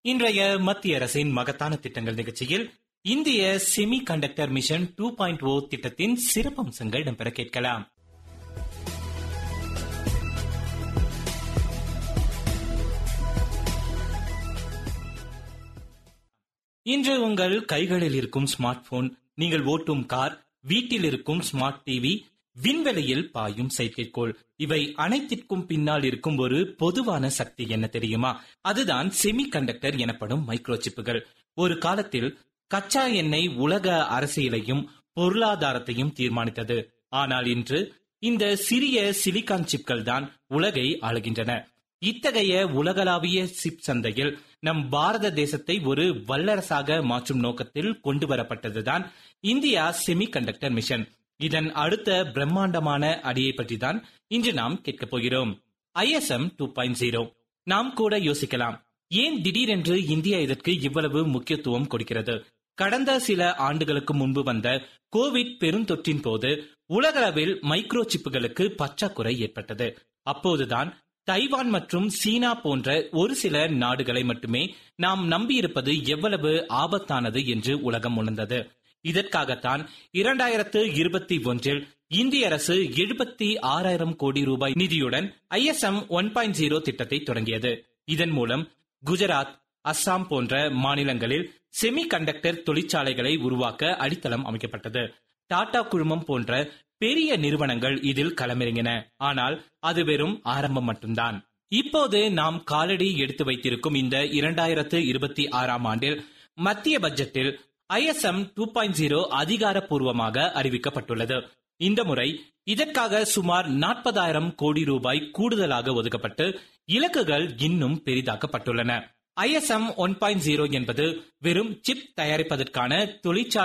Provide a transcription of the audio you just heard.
இன்றைய மத்திய அரசின் மகத்தான திட்டங்கள் நிகழ்ச்சியில் இந்திய semiconductor mission two point O திட்டத்தின் சிறப்பம்சங்கள் இடம்பெற கேட்கலாம் இன்று உங்கள் கைகளில் இருக்கும் ஸ்மார்ட் போன் நீங்கள் ஓட்டும் கார் வீட்டில் இருக்கும் ஸ்மார்ட் டிவி விண்வெளியில் பாயும் செயற்கைக்கோள் இவை அனைத்திற்கும் பின்னால் இருக்கும் ஒரு பொதுவான சக்தி என்ன தெரியுமா அதுதான் செமி கண்டக்டர் எனப்படும் மைக்ரோசிப்புகள் ஒரு காலத்தில் கச்சா எண்ணெய் உலக அரசியலையும் பொருளாதாரத்தையும் தீர்மானித்தது ஆனால் இன்று இந்த சிறிய சிலிகான் சிப்கள் தான் உலகை ஆளுகின்றன இத்தகைய உலகளாவிய சிப் சந்தையில் நம் பாரத தேசத்தை ஒரு வல்லரசாக மாற்றும் நோக்கத்தில் கொண்டு வரப்பட்டதுதான் இந்தியா செமி கண்டக்டர் மிஷன் இதன் அடுத்த பிரம்மாண்டமான அடியை பற்றி தான் இன்று நாம் கேட்கப் போகிறோம் ஐஎஸ்எம் டூ பாயிண்ட் ஜீரோ நாம் கூட யோசிக்கலாம் ஏன் திடீரென்று இந்தியா இதற்கு இவ்வளவு முக்கியத்துவம் கொடுக்கிறது கடந்த சில ஆண்டுகளுக்கு முன்பு வந்த கோவிட் பெருந்தொற்றின் போது உலகளவில் மைக்ரோ சிப்புகளுக்கு பற்றாக்குறை ஏற்பட்டது அப்போதுதான் தைவான் மற்றும் சீனா போன்ற ஒரு சில நாடுகளை மட்டுமே நாம் நம்பியிருப்பது எவ்வளவு ஆபத்தானது என்று உலகம் உணர்ந்தது இதற்காகத்தான் இரண்டாயிரத்து இருபத்தி ஒன்றில் இந்திய அரசு எழுபத்தி ஆறாயிரம் கோடி ரூபாய் நிதியுடன் ஐஎஸ்எம் ஒன் பாயிண்ட் ஜீரோ திட்டத்தை தொடங்கியது இதன் மூலம் குஜராத் அஸ்ஸாம் போன்ற மாநிலங்களில் செமி கண்டக்டர் தொழிற்சாலைகளை உருவாக்க அடித்தளம் அமைக்கப்பட்டது டாடா குழுமம் போன்ற பெரிய நிறுவனங்கள் இதில் களமிறங்கின ஆனால் அது வெறும் ஆரம்பம் மட்டும்தான் இப்போது நாம் காலடி எடுத்து வைத்திருக்கும் இந்த இரண்டாயிரத்து இருபத்தி ஆறாம் ஆண்டில் மத்திய பட்ஜெட்டில் ஐஎஸ்எம் டூ பாயிண்ட் ஜீரோ அதிகாரப்பூர்வமாக அறிவிக்கப்பட்டுள்ளது இந்த முறை இதற்காக சுமார் நாற்பதாயிரம் கோடி ரூபாய் கூடுதலாக ஒதுக்கப்பட்டு இலக்குகள் இன்னும் பெரிதாக்கப்பட்டுள்ளன ஐஎஸ்எம் ஒன் பாயிண்ட் ஜீரோ என்பது வெறும் சிப் தயாரிப்பதற்கான தொழிற்சாலை